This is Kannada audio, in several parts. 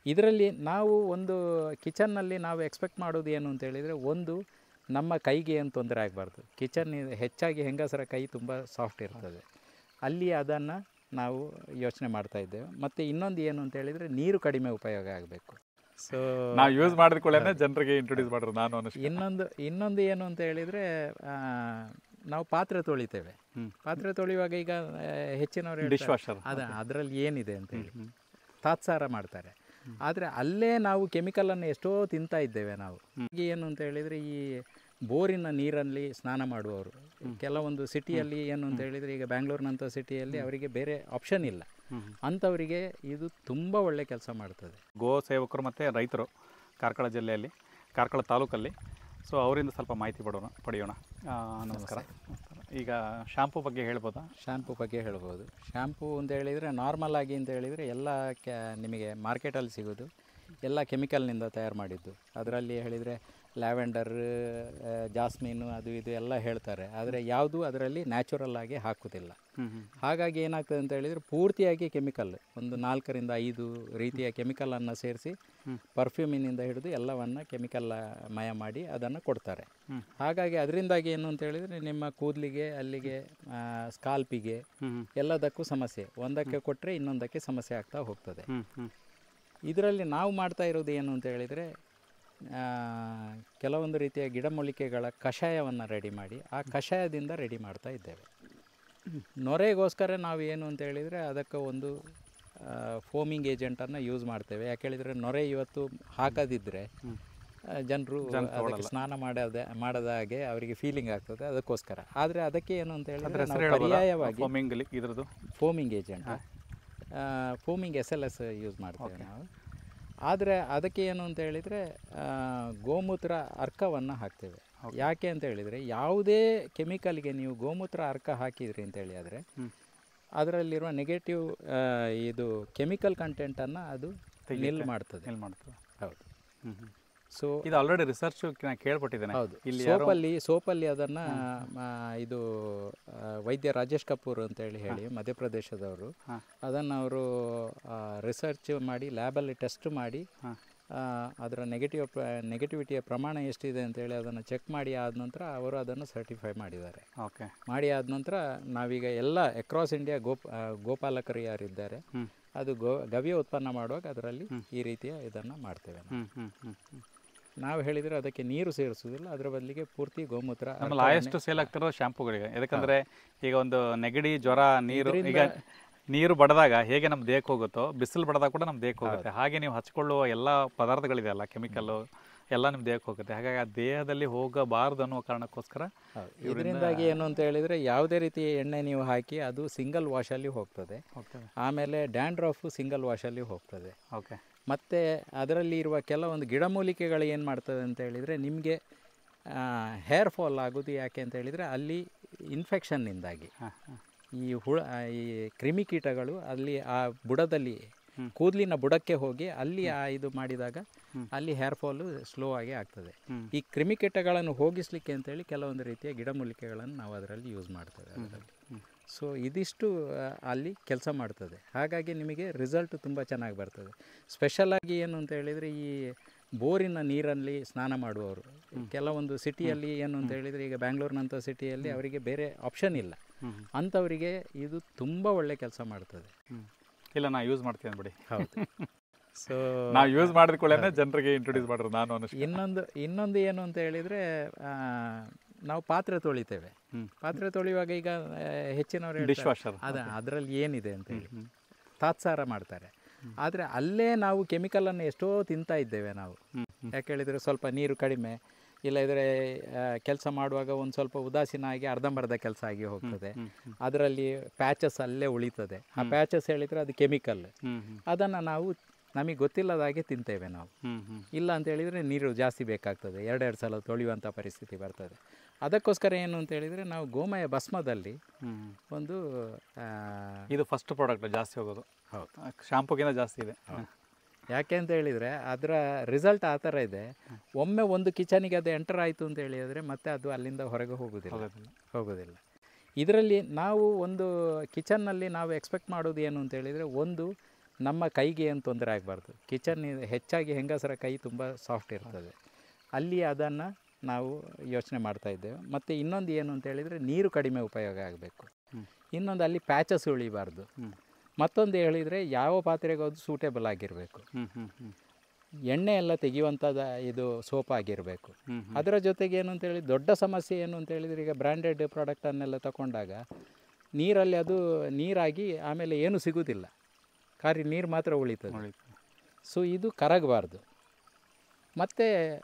ಇದರಲ್ಲಿ ನಾವು ಒಂದು ಕಿಚನ್ನಲ್ಲಿ ನಾವು ಎಕ್ಸ್ಪೆಕ್ಟ್ ಮಾಡೋದು ಏನು ಅಂತ ಹೇಳಿದರೆ ಒಂದು ನಮ್ಮ ಕೈಗೆ ಏನು ತೊಂದರೆ ಆಗಬಾರ್ದು ಕಿಚನ್ ಹೆಚ್ಚಾಗಿ ಹೆಂಗಸರ ಕೈ ತುಂಬ ಸಾಫ್ಟ್ ಇರ್ತದೆ ಅಲ್ಲಿ ಅದನ್ನು ನಾವು ಯೋಚನೆ ಮಾಡ್ತಾ ಇದ್ದೇವೆ ಮತ್ತು ಇನ್ನೊಂದು ಏನು ಅಂತ ಹೇಳಿದರೆ ನೀರು ಕಡಿಮೆ ಉಪಯೋಗ ಆಗಬೇಕು ಸೊ ನಾವು ಯೂಸ್ ಮಾಡಿದ ಕೂಡಲೇ ಜನರಿಗೆ ಇಂಟ್ರೊಡ್ಯೂಸ್ ಮಾಡ್ರು ನಾನು ಅನುಷ್ಕ ಇನ್ನೊಂದು ಇನ್ನೊಂದು ಏನು ಅಂತ ಹೇಳಿದರೆ ನಾವು ಪಾತ್ರೆ ತೊಳಿತೇವೆ ಹ್ಮ್. ಪಾತ್ರೆ ತೊಳೆಯುವಾಗ ಈಗ ಆ, ಹೆಚ್ಚಿನವರು ಡಿಶ್ ವಾಷರ್ ಅದ ಅದರಲ್ಲಿ ಏನಿದೆ ಅಂತ ಹೇಳಿ ತಾತ್ಸಾರ ಮಾಡ್ತಾರೆ ಆದರೆ ಅಲ್ಲೇ ನಾವು ಕೆಮಿಕಲನ್ನು ಎಷ್ಟೋ ತಿಂತಾ ಇದ್ದೇವೆ ನಾವು ಈಗ ಏನು ಅಂತ ಹೇಳಿದರೆ ಈ ಬೋರಿನ ನೀರಲ್ಲಿ ಸ್ನಾನ ಮಾಡುವವರು ಕೆಲವೊಂದು ಸಿಟಿಯಲ್ಲಿ ಏನು ಅಂತ ಹೇಳಿದರೆ ಈಗ ಬ್ಯಾಂಗ್ಳೂರ್ನಂಥ ಸಿಟಿಯಲ್ಲಿ ಅವರಿಗೆ ಬೇರೆ ಆಪ್ಷನ್ ಇಲ್ಲ ಅಂಥವರಿಗೆ ಇದು ತುಂಬ ಒಳ್ಳೆ ಕೆಲಸ ಮಾಡ್ತದೆ ಗೋ ಸೇವಕರು ಮತ್ತು ರೈತರು ಕಾರ್ಕಳ ಜಿಲ್ಲೆಯಲ್ಲಿ ಕಾರ್ಕಳ ತಾಲೂಕಲ್ಲಿ ಸೊ ಅವರಿಂದ ಸ್ವಲ್ಪ ಮಾಹಿತಿ ಪಡೋಣ ಪಡೆಯೋಣ ಆ, ನಮಸ್ಕಾರ ನಮಸ್ಕಾರ. ಈಗ ಶಾಂಪೂ ಬಗ್ಗೆ ಹೇಳ್ಬೋದಾ ಶಾಂಪು ಬಗ್ಗೆ ಹೇಳ್ಬೋದು ಶಾಂಪು ಅಂತ ಹೇಳಿದರೆ ನಾರ್ಮಲ್ ಆಗಿ ಅಂತ ಹೇಳಿದರೆ ಎಲ್ಲ ಕ್ಯಾ ನಿಮಗೆ ಮಾರ್ಕೆಟಲ್ಲಿ ಸಿಗೋದು ಎಲ್ಲ ಕೆಮಿಕಲ್ನಿಂದ ತಯಾರು ಮಾಡಿದ್ದು ಅದರಲ್ಲಿ ಹೇಳಿದರೆ ಲ್ಯಾವೆಂಡರ್ ಜಾಸ್ಮಿನು ಅದು ಇದು ಎಲ್ಲ ಹೇಳ್ತಾರೆ ಆದರೆ ಯಾವುದೂ ಅದರಲ್ಲಿ ನ್ಯಾಚುರಲ್ ಆಗಿ ಹಾಕುವುದಿಲ್ಲ ಹಾಗಾಗಿ ಏನಾಗ್ತದೆ ಅಂತ ಹೇಳಿದರೆ ಪೂರ್ತಿಯಾಗಿ ಕೆಮಿಕಲ್ ಒಂದು ನಾಲ್ಕರಿಂದ ಐದು ರೀತಿಯ ಕೆಮಿಕಲನ್ನು ಸೇರಿಸಿ ಪರ್ಫ್ಯೂಮಿನಿಂದ ಹಿಡಿದು ಎಲ್ಲವನ್ನು ಕೆಮಿಕಲ್ ಮಯ ಮಾಡಿ ಅದನ್ನು ಕೊಡ್ತಾರೆ ಹ್ಮ್. ಹಾಗಾಗಿ ಅದರಿಂದಾಗಿ ಏನು ಅಂತ ಹೇಳಿದರೆ ನಿಮ್ಮ ಕೂದಲಿಗೆ ಅಲ್ಲಿಗೆ ಸ್ಕಾಲ್ಪಿಗೆ ಎಲ್ಲದಕ್ಕೂ ಸಮಸ್ಯೆ ಒಂದಕ್ಕೆ ಕೊಟ್ಟರೆ ಇನ್ನೊಂದಕ್ಕೆ ಸಮಸ್ಯೆ ಆಗ್ತಾ ಹೋಗ್ತದೆ ಇದರಲ್ಲಿ ನಾವು ಮಾಡ್ತಾ ಇರೋದು ಏನು ಅಂತ ಹೇಳಿದರೆ ಆ, ಕೆಲವೊಂದು ರೀತಿಯ ಗಿಡಮೂಲಿಕೆಗಳ ಕಷಾಯವನ್ನು ರೆಡಿ ಮಾಡಿ ಆ ಕಷಾಯದಿಂದ ರೆಡಿ ಮಾಡ್ತಾ ಇದ್ದೇವೆ ನೊರೆಗೋಸ್ಕರ ನಾವು ಏನು ಅಂತ ಹೇಳಿದರೆ ಅದಕ್ಕೆ ಒಂದು ಫೋಮಿಂಗ್ ಏಜೆಂಟನ್ನು ಯೂಸ್ ಮಾಡ್ತೇವೆ ಯಾಕೆ ಹೇಳಿದರೆ ನೊರೆ ಇವತ್ತು ಹಾಕದಿದ್ದರೆ ಜನರು ಅದಕ್ಕೆ ಸ್ನಾನ ಮಾಡದ ಮಾಡದ ಹಾಗೆ ಅವರಿಗೆ ಫೀಲಿಂಗ್ ಆಗ್ತದೆ ಅದಕ್ಕೋಸ್ಕರ ಆದರೆ ಅದಕ್ಕೆ ಏನು ಅಂತ ಹೇಳಿದರೆ ನಾವು ಪರ್ಯಾಯವಾಗಿ ಫೋಮಿಂಗ್ ಇದ್ರದ್ದು foaming agent foaming S L S use ಮಾಡ್ತೇವೆ ನಾವು ಆದರೆ ಅದಕ್ಕೆ ಏನು ಅಂತ ಹೇಳಿದರೆ ಗೋಮೂತ್ರ ಅರ್ಕವನ್ನು ಹಾಕ್ತೇವೆ ಯಾಕೆ ಅಂತ ಹೇಳಿದರೆ ಯಾವುದೇ ಕೆಮಿಕಲ್ಗೆ ನೀವು ಗೋಮೂತ್ರ ಅರ್ಕ ಹಾಕಿದ್ರಿ ಅಂತ ಹೇಳಿ ಆದರೆ ಅದರಲ್ಲಿರುವ ನೆಗೆಟಿವ್ ಇದು ಕೆಮಿಕಲ್ ಕಂಟೆಂಟನ್ನು ಅದು ನಿಲ್ ಮಾಡ್ತದೆ ಎಲ್ಲಿ ಮಾಡ್ತದೆ ಹೌದು ಹ್ಮ್ ಹ್ಮ್. ಸೊ ಇದು ಆಲ್ರೆಡಿ ರಿಸರ್ಚ್ ನಾನು ಕೇಳ್ಪಟ್ಟಿದ್ದೇನೆ ಹೌದು ಇಲ್ಲಿ ಸೋಪಲ್ಲಿ ಸೋಪಲ್ಲಿ ಅದನ್ನು ಇದು ಆ, ವೈದ್ಯ ರಾಜೇಶ್ ಕಪೂರ್ ಅಂತ ಹೇಳಿ ಹೇಳಿ ಮಧ್ಯಪ್ರದೇಶದವರು ಹಾ. ಅದನ್ನು ಅವರು ರಿಸರ್ಚ್ ಮಾಡಿ ಲ್ಯಾಬಲ್ಲಿ ಟೆಸ್ಟ್ ಮಾಡಿ ಹಾ. ಆ, ಅದರ ನೆಗೆಟಿವ್ ನೆಗೆಟಿವಿಟಿಯ ಪ್ರಮಾಣ ಎಷ್ಟಿದೆ ಅಂತೇಳಿ ಅದನ್ನು ಚೆಕ್ ಮಾಡಿ ಆದ ನಂತರ ಅವರು ಅದನ್ನು ಸರ್ಟಿಫೈ ಮಾಡಿದ್ದಾರೆ ಓಕೆ ಮಾಡಿ ಆದ ನಂತರ ನಾವೀಗ ಎಲ್ಲ ಅಕ್ರಾಸ್ ಇಂಡಿಯಾ ಗೋಪ್ ಆ, ಗೋಪಾಲಕರು ಯಾರಿದ್ದಾರೆ ಹ್ಮ್. ಅದು ಗೋ ಗವ್ಯ ಉತ್ಪನ್ನ ಮಾಡುವಾಗ ಅದರಲ್ಲಿ ಈ ರೀತಿಯ ಇದನ್ನು ಮಾಡ್ತೇವೆ ನಾವು. ಹ್ಮ್ ಹ್ಮ್ ಹ್ಮ್ ಹ್ಮ್. ನಾವು ಹೇಳಿದರೆ ಅದಕ್ಕೆ ನೀರು ಸೇರಿಸೋದಿಲ್ಲ ಅದರ ಬದಲಿಗೆ ಪೂರ್ತಿ ಗೋಮೂತ್ರ ನಮ್ಮಲ್ಲಿ ಆಯಷ್ಟು ಸೇಲ್ ಆಗ್ತಿರೋ ಶಾಂಪೂಗಳಿಗೆ ಯಾಕಂದ್ರೆ ಈಗ ಒಂದು ನೆಗಡಿ ಜ್ವರ ನೀರು ಈಗ ನೀರು ಬಡದಾಗ ಹೇಗೆ ನಮ್ಮ ದೇಹಕ್ಕೆ ಹೋಗುತ್ತೋ ಬಿಸಿಲು ಬಡದಾಗ ಕೂಡ ನಮ್ಮ ದೇಹಕ್ಕೆ ಹೋಗುತ್ತೆ ಹಾಗೆ ನೀವು ಹಚ್ಕೊಳ್ಳುವ ಎಲ್ಲ ಪದಾರ್ಥಗಳಿದೆಯಲ್ಲ ಕೆಮಿಕಲ್ಲು ಎಲ್ಲ ನಿಮ್ಮ ದೇಹಕ್ಕೆ ಹೋಗುತ್ತೆ ಹಾಗಾಗಿ ಆ ದೇಹದಲ್ಲಿ ಹೋಗಬಾರ್ದು ಅನ್ನೋ ಕಾರಣಕ್ಕೋಸ್ಕರ ಇದರಿಂದಾಗಿ ಏನು ಅಂತ ಹೇಳಿದರೆ ಯಾವುದೇ ರೀತಿಯ ಎಣ್ಣೆ ನೀವು ಹಾಕಿ ಅದು ಸಿಂಗಲ್ ವಾಶಲ್ಲಿ ಹೋಗ್ತದೆ ಓಕೆ ಆಮೇಲೆ ಡ್ಯಾಂಡ್ರಫು ಸಿಂಗಲ್ ವಾಶಲ್ಲಿ ಹೋಗ್ತದೆ ಓಕೆ ಮತ್ತು ಅದರಲ್ಲಿ ಇರುವ ಕೆಲವೊಂದು ಗಿಡಮೂಲಿಕೆಗಳು ಏನು ಮಾಡ್ತದೆ ಅಂತ ಹೇಳಿದರೆ ನಿಮಗೆ ಹೇರ್ ಫಾಲ್ ಆಗೋದು ಯಾಕೆ ಅಂತ ಹೇಳಿದರೆ ಅಲ್ಲಿ ಇನ್ಫೆಕ್ಷನ್ನಿಂದಾಗಿ ಹಾಂ ಹಾಂ ಈ ಹುಳ ಆ, ಈ ಕ್ರಿಮಿಕೀಟಗಳು ಅಲ್ಲಿ ಆ ಬುಡದಲ್ಲಿ ಕೂದಲಿನ ಬುಡಕ್ಕೆ ಹೋಗಿ ಅಲ್ಲಿ ಆ ಇದು ಮಾಡಿದಾಗ ಅಲ್ಲಿ ಹೇರ್ ಫಾಲು ಸ್ಲೋ ಆಗಿ ಆಗ್ತದೆ ಹ್ಮ್. ಈ ಕ್ರಿಮಿಕೀಟಗಳನ್ನು ಹೋಗಿಸ್ಲಿಕ್ಕೆ ಅಂತೇಳಿ ಕೆಲವೊಂದು ರೀತಿಯ ಗಿಡಮೂಲಿಕೆಗಳನ್ನು ನಾವು ಅದರಲ್ಲಿ ಯೂಸ್ ಮಾಡ್ತೇವೆ ಅದರಲ್ಲಿ ಸೊ ಇದಿಷ್ಟು ಆ, ಅಲ್ಲಿ ಕೆಲಸ ಮಾಡ್ತದೆ ಹಾಗಾಗಿ ನಿಮಗೆ ರಿಸಲ್ಟ್ ತುಂಬ ಚೆನ್ನಾಗಿ ಬರ್ತದೆ ಸ್ಪೆಷಲಾಗಿ ಏನು ಅಂತ ಹೇಳಿದರೆ ಈ ಬೋರಿನ ನೀರಲ್ಲಿ ಸ್ನಾನ ಮಾಡುವವರು ಕೆಲವೊಂದು ಸಿಟಿಯಲ್ಲಿ ಏನು ಅಂತ ಹೇಳಿದರೆ ಈಗ ಬ್ಯಾಂಗ್ಳೂರ್ನಂಥ ಸಿಟಿಯಲ್ಲಿ ಅವರಿಗೆ ಬೇರೆ ಆಪ್ಷನ್ ಇಲ್ಲ ಅಂಥವರಿಗೆ ಇದು ತುಂಬ ಒಳ್ಳೆ ಕೆಲಸ ಮಾಡ್ತದೆ ಹ್ಮ್. ಇಲ್ಲ ನಾ ಯೂಸ್ ಮಾಡ್ತೀನಿ ಬಿಡಿ ಹೌದು ಸೊ ನಾವು ಯೂಸ್ ಮಾಡಿದ ಕೂಡಲೇ ಜನರಿಗೆ ಇಂಟ್ರೊಡ್ಯೂಸ್ ಮಾಡ್ರು ನಾನು ಅನುಷ್ಕ ಇನ್ನೊಂದು ಇನ್ನೊಂದು ಏನು ಅಂತ ಹೇಳಿದರೆ ನಾವು ಪಾತ್ರೆ ತೊಳಿತೇವೆ ಹ್ಮ್. ಪಾತ್ರೆ ತೊಳೆಯುವಾಗ ಈಗ ಆ, ಹೆಚ್ಚಿನವರು ಡಿಶ್ ವಾಷರ್ ಅದ ಅದರಲ್ಲಿ ಏನಿದೆ ಅಂತ ಹೇಳಿ ತಾತ್ಸಾರ ಮಾಡ್ತಾರೆ ಆದರೆ ಅಲ್ಲೇ ನಾವು ಕೆಮಿಕಲನ್ನು ಎಷ್ಟೋ ತಿಂತಾ ಇದ್ದೇವೆ ನಾವು ಯಾಕೆ ಹೇಳಿದರೆ ಸ್ವಲ್ಪ ನೀರು ಕಡಿಮೆ ಇಲ್ಲದಿದ್ದರೆ ಕೆಲಸ ಮಾಡುವಾಗ ಒಂದು ಸ್ವಲ್ಪ ಉದಾಸೀನ ಆಗಿ ಅರ್ಧಂಬರ್ಧ ಕೆಲಸ ಆಗಿ ಹೋಗ್ತದೆ ಅದರಲ್ಲಿ ಪ್ಯಾಚಸ್ ಅಲ್ಲೇ ಉಳಿತದೆ ಆ ಪ್ಯಾಚಸ್ ಹೇಳಿದರೆ ಅದು ಕೆಮಿಕಲ್ ಹ್ಮ್ ಹ್ಮ್ ಅದನ್ನು ನಾವು ನಮಗೆ ಗೊತ್ತಿಲ್ಲದ ಹಾಗೆ ತಿಂತೇವೆ ನಾವು ಹ್ಮ್ ಹ್ಮ್ ಇಲ್ಲ ಅಂತ ಹೇಳಿದರೆ ನೀರು ಜಾಸ್ತಿ ಬೇಕಾಗ್ತದೆ ಎರಡೆರಡು ಸಲ ತೊಳೆಯುವಂಥ ಪರಿಸ್ಥಿತಿ ಬರ್ತದೆ ಅದಕ್ಕೋಸ್ಕರ ಏನು ಅಂತ ಹೇಳಿದರೆ ನಾವು ಗೋಮಯ ಭಸ್ಮದಲ್ಲಿ ಹ್ಮ್ ಒಂದು ಆ, ಇದು ಫಸ್ಟ್ ಪ್ರಾಡಕ್ಟ್ ಜಾಸ್ತಿ ಹೋಗೋದು ಹೌದು ಶಾಂಪೂಗಿಂತ ಜಾಸ್ತಿ ಇದೆ ಯಾಕೆ ಅಂತ ಹೇಳಿದರೆ ಅದರ ರಿಸಲ್ಟ್ ಆ ಥರ ಇದೆ ಒಮ್ಮೆ ಒಂದು ಕಿಚನಿಗೆ ಅದು ಎಂಟರ್ ಆಯಿತು ಅಂತ ಹೇಳಿದರೆ ಮತ್ತೆ ಅದು ಅಲ್ಲಿಂದ ಹೊರಗೆ ಹೋಗೋದಿಲ್ಲ ಹೋಗೋದಿಲ್ಲ. ಹೋಗೋದಿಲ್ಲ ಇದರಲ್ಲಿ ನಾವು ಒಂದು ಕಿಚನ್ನಲ್ಲಿ ನಾವು ಎಕ್ಸ್ಪೆಕ್ಟ್ ಮಾಡೋದು ಏನು ಅಂತ ಹೇಳಿದರೆ ಒಂದು ನಮ್ಮ ಕೈಗೆ ಏನು ತೊಂದರೆ ಆಗಬಾರ್ದು ಕಿಚನ್ ಹೆಚ್ಚಾಗಿ ಹೆಂಗಸರ ಕೈ ತುಂಬ ಸಾಫ್ಟ್ ಇರ್ತದೆ ಅಲ್ಲಿ ಅದನ್ನು ನಾವು ಯೋಚನೆ ಮಾಡ್ತಾ ಇದ್ದೇವೆ ಮತ್ತು ಇನ್ನೊಂದು ಏನು ಅಂತ ಹೇಳಿದರೆ ನೀರು ಕಡಿಮೆ ಉಪಯೋಗ ಆಗಬೇಕು ಹ್ಮ್. ಇನ್ನೊಂದು ಅಲ್ಲಿ ಪ್ಯಾಚಸ್ ಉಳಿಬಾರ್ದು ಹ್ಮ್. ಮತ್ತೊಂದು ಹೇಳಿದರೆ ಯಾವ ಪಾತ್ರೆಗೆ ಅದು ಸೂಟೇಬಲ್ ಆಗಿರಬೇಕು ಹ್ಞೂ ಹ್ಞೂ ಹ್ಞೂ ಎಣ್ಣೆ ಎಲ್ಲ ತೆಗೆಯುವಂಥದ್ದು ಇದು ಸೋಪ್ ಆಗಿರಬೇಕು ಹ್ಞೂ ಅದರ ಜೊತೆಗೆ ಏನು ಅಂತ ಹೇಳಿ ದೊಡ್ಡ ಸಮಸ್ಯೆ ಏನು ಅಂತ ಹೇಳಿದರೆ ಈಗ ಬ್ರ್ಯಾಂಡೆಡ್ ಪ್ರಾಡಕ್ಟನ್ನೆಲ್ಲ ತಗೊಂಡಾಗ ನೀರಲ್ಲಿ ಅದು ನೀರಾಗಿ ಆಮೇಲೆ ಏನು ಸಿಗುವುದಿಲ್ಲ ಖಾಲಿ ನೀರು ಮಾತ್ರ ಉಳಿತದೆ ಉಳಿತು ಸೊ ಇದು ಕರಗಬಾರ್ದು ಮತ್ತು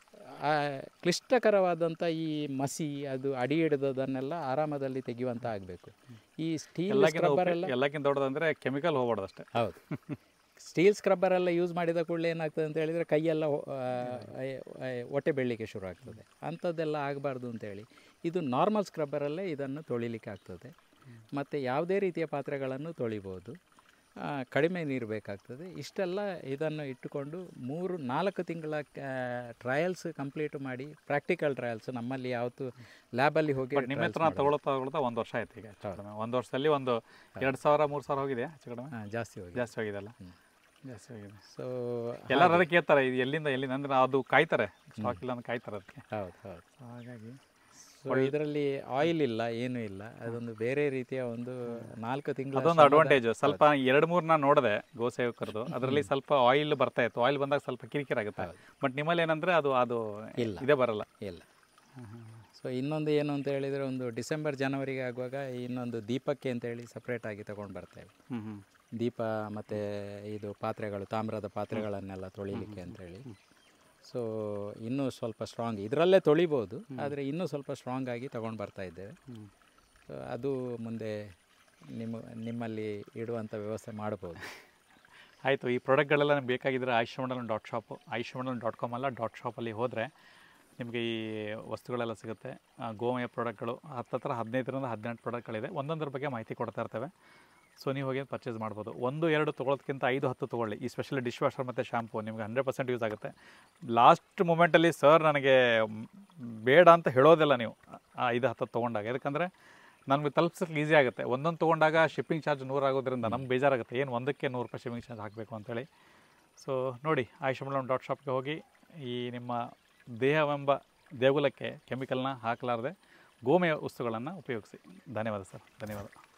ಕ್ಲಿಷ್ಟಕರವಾದಂಥ ಈ ಮಸಿ ಅದು ಅಡಿ ಹಿಡಿದದನ್ನೆಲ್ಲ ಆರಾಮದಲ್ಲಿ ತೆಗೆಯುವಂಥ ಆಗಬೇಕು ಈ ಸ್ಟೀಲ್ ಎಲ್ಲಕ್ಕಿಂತ ಸ್ಕ್ರಬ್ಬರ್ ಉಪಯೋಗ- ಎಲ್ಲ ಎಲ್ಲಕ್ಕಿಂತ ದೊಡ್ಡದಂದ್ರೆ ಕೆಮಿಕಲ್ ಹೋಗ್ಬಾರ್ದು ಅಷ್ಟೇ ಹೌದು ಸ್ಟೀಲ್ ಸ್ಕ್ರಬ್ಬರ್ ಎಲ್ಲ ಯೂಸ್ ಮಾಡಿದ ಕೂಡಲೇ ಏನಾಗ್ತದೆ ಅಂತ ಹೇಳಿದರೆ ಕೈಯೆಲ್ಲ ಹೊ- ಆ, ಆ, ಹೊಟ್ಟೆ ಬೆಳಲಿಕ್ಕೆ ಶುರು ಆಗ್ತದೆ ಅಂಥದ್ದೆಲ್ಲ ಆಗಬಾರ್ದು ಅಂತೇಳಿ ಇದು ನಾರ್ಮಲ್ ಸ್ಕ್ರಬ್ಬರಲ್ಲೇ ಇದನ್ನು ತೊಳಿಲಿಕ್ಕೆ ಆಗ್ತದೆ ಮತ್ತು ಯಾವುದೇ ರೀತಿಯ ಪಾತ್ರೆಗಳನ್ನು ತೊಳಿಬೋದು ಆ, ಕಡಿಮೆ ನೀರು ಬೇಕಾಗ್ತದೆ ಇಷ್ಟೆಲ್ಲ ಇದನ್ನು ಇಟ್ಟುಕೊಂಡು ಮೂರು ನಾಲ್ಕು ತಿಂಗಳ ಟ್ರಯಲ್ಸ್ ಕಂಪ್ಲೀಟ್ ಮಾಡಿ ಪ್ರಾಕ್ಟಿಕಲ್ ಟ್ರಯಲ್ಸ್ ನಮ್ಮಲ್ಲಿ ಯಾವತ್ತು ಲ್ಯಾಬಲ್ಲಿ ಹೋಗಿ ಬಟ್ ನಿಮ್ಮ ಹತ್ರ ನಾನು ತಗೊಳ್ತಾ ತಗೊಳ್ತಾ ಒಂದು ವರ್ಷ ಆಯ್ತು ಈಗ ಹೆಚ್ಚು ಕಡಿಮೆ ಒಂದು ವರ್ಷದಲ್ಲಿ ಒಂದು ಎರಡು ಸಾವಿರ ಮೂರು ಸಾವಿರ ಹೋಗಿದೆ ಹೆಚ್ಚು ಕಡಿಮೆ ಹಾಂ ಜಾಸ್ತಿ ಹೋಗಿ ಜಾಸ್ತಿ ಹೋಗಿದೆ ಅಲ್ಲ ಜಾಸ್ತಿ ಹೋಗಿದೆ ಸೊ ಎಲ್ಲರೂ ಅದಕ್ಕೆ ಕೇಳ್ತಾರೆ ಇದು ಎಲ್ಲಿಂದ ಎಲ್ಲಿಂದ ಅಂದ್ರೆ ಅದು ಕಾಯ್ತಾರೆ ಸ್ಟಾಕ್ ಇಲ್ಲ ಅಂತ ಕಾಯ್ತಾರೆ ಅದಕ್ಕೆ ಹೌದು ಹೌದು ಹಾಗಾಗಿ ಸೊ ಇದರಲ್ಲಿ ಆಯಿಲ್ ಇಲ್ಲ ಏನೂ ಇಲ್ಲ ಅದೊಂದು ಬೇರೆ ರೀತಿಯ ಒಂದು ನಾಲ್ಕು ತಿಂಗಳ ಅದೊಂದು ಅಡ್ವಾಂಟೇಜ್ ಸ್ವಲ್ಪ ಎರಡು ಮೂರು ನಾನು ನೋಡಿದೆ ಗೋಸೇವಕರದು ಅದರಲ್ಲಿ ಸ್ವಲ್ಪ ಆಯಿಲ್ ಬರ್ತಾ ಇತ್ತು ಆಯಿಲ್ ಬಂದಾಗ ಸ್ವಲ್ಪ ಕಿರಿಕಿರಿ ಆಗುತ್ತೆ ಬಟ್ ನಿಮ್ಮಲ್ಲಿ ಏನಂದ್ರೆ ಅದು ಅದು ಇಲ್ಲ. ಇದೇ ಬರಲ್ಲ ಇಲ್ಲ ಸೊ ಇನ್ನೊಂದು ಏನು ಅಂತ ಹೇಳಿದರೆ ಒಂದು ಡಿಸೆಂಬರ್ ಜನವರಿಗೆ ಆಗುವಾಗ ಇನ್ನೊಂದು ದೀಪಕ್ಕೆ ಅಂತ ಹೇಳಿ ಸಪ್ರೇಟ್ ಆಗಿ ತಗೊಂಡು ಬರ್ತೇವೆ ಹ್ಮ್ ಹ್ಮ್ ದೀಪ ಮತ್ತು ಇದು ಪಾತ್ರೆಗಳು ತಾಮ್ರದ ಪಾತ್ರೆಗಳನ್ನೆಲ್ಲ ತೊಳಿಲಿಕ್ಕೆ ಅಂತೇಳಿ ಸೊ ಇನ್ನೂ ಸ್ವಲ್ಪ ಸ್ಟ್ರಾಂಗ್ ಇದರಲ್ಲೇ ತೊಳಿಬೋದು ಆದರೆ ಇನ್ನೂ ಸ್ವಲ್ಪ ಸ್ಟ್ರಾಂಗ್ ಆಗಿ ತಗೊಂಡು ಬರ್ತಾ ಇದ್ದೇವೆ ಹ್ಮ್. ಸೊ ಅದು ಮುಂದೆ ನಿಮ್ಮ ನಿಮ್ಮಲ್ಲಿ ಇಡುವಂಥ ವ್ಯವಸ್ಥೆ ಮಾಡ್ಬೋದು ಆಯಿತು ಈ ಪ್ರಾಡಕ್ಟ್ಗಳೆಲ್ಲ ನಿಮ್ಗೆ ಬೇಕಾಗಿದ್ದರೆ Ayushmandalam dot shop Ayushmandalam dot com ಅಲ್ಲ ಡಾಟ್ ಶಾಪಲ್ಲಿ ಹೋದರೆ ನಿಮಗೆ ಈ ವಸ್ತುಗಳೆಲ್ಲ ಸಿಗುತ್ತೆ ಆ, ಗೋಮಯ ಪ್ರಾಡಕ್ಟ್ಗಳು ಹತ್ತತ್ರ ಹದಿನೈದರಿಂದ ಹದಿನೆಂಟು ಪ್ರಾಡಕ್ಟ್ಗಳಿದೆ ಒಂದೊಂದರ ಬಗ್ಗೆ ಮಾಹಿತಿ ಕೊಡ್ತಾ ಇರ್ತೇವೆ ಸೊ ನೀವು ಹೋಗಿ ಪರ್ಚೇಸ್ ಮಾಡ್ಬೋದು ಒಂದು ಎರಡು ತೊಗೊಳೋದಕ್ಕಿಂತ ಐದು ಹತ್ತು ತೊಗೊಳ್ಳಿ ಈ ಸ್ಪೆಷಲಿ ಡಿಶ್ ವಾಷರ್ ಮತ್ತು ಶಾಂಪು ನಿಮ್ಗೆ ಹಂಡ್ರೆಡ್ ಪರ್ಸೆಂಟ್ ಯೂಸ್ ಆಗುತ್ತೆ ಲಾಸ್ಟ್ ಮೂಮೆಂಟಲ್ಲಿ ಸರ್ ನನಗೆ ಮ್, ಬೇಡ ಅಂತ ಹೇಳೋದಿಲ್ಲ ನೀವು ಆ ಐದು ಹತ್ತು ತೊಗೊಂಡಾಗ ಯಾಕಂದರೆ ನಮಗೆ ತಲುಪಿಸೋಕೆ ಈಸಿ ಆಗುತ್ತೆ ಒಂದೊಂದು ತೊಗೊಂಡಾಗ ಶಿಪ್ಪಿಂಗ್ ಚಾರ್ಜ್ ನೂರು ಆಗೋದ್ರಿಂದ ನಮ್ಗೆ ಬೇಜಾರಾಗುತ್ತೆ ಏನು ಒಂದಕ್ಕೆ ನೂರು ರೂಪಾಯಿ ಶಿಪ್ಪಿಂಗ್ ಚಾರ್ಜ್ ಹಾಕಬೇಕು ಅಂತೇಳಿ ಸೊ ನೋಡಿ ಆಯುಷ್ಮಲಂ ಡಾಟ್ ಶಾಪ್ಗೆ ಹೋಗಿ ಈ ನಿಮ್ಮ ದೇಹವೆಂಬ ದೇಗುಲಕ್ಕೆ ಕೆಮಿಕಲ್ನ ಹಾಕಲಾರದೆ ಗೋಮಯ ವಸ್ತುಗಳನ್ನು ಉಪಯೋಗಿಸಿ ಧನ್ಯವಾದ ಸರ್ ಧನ್ಯವಾದ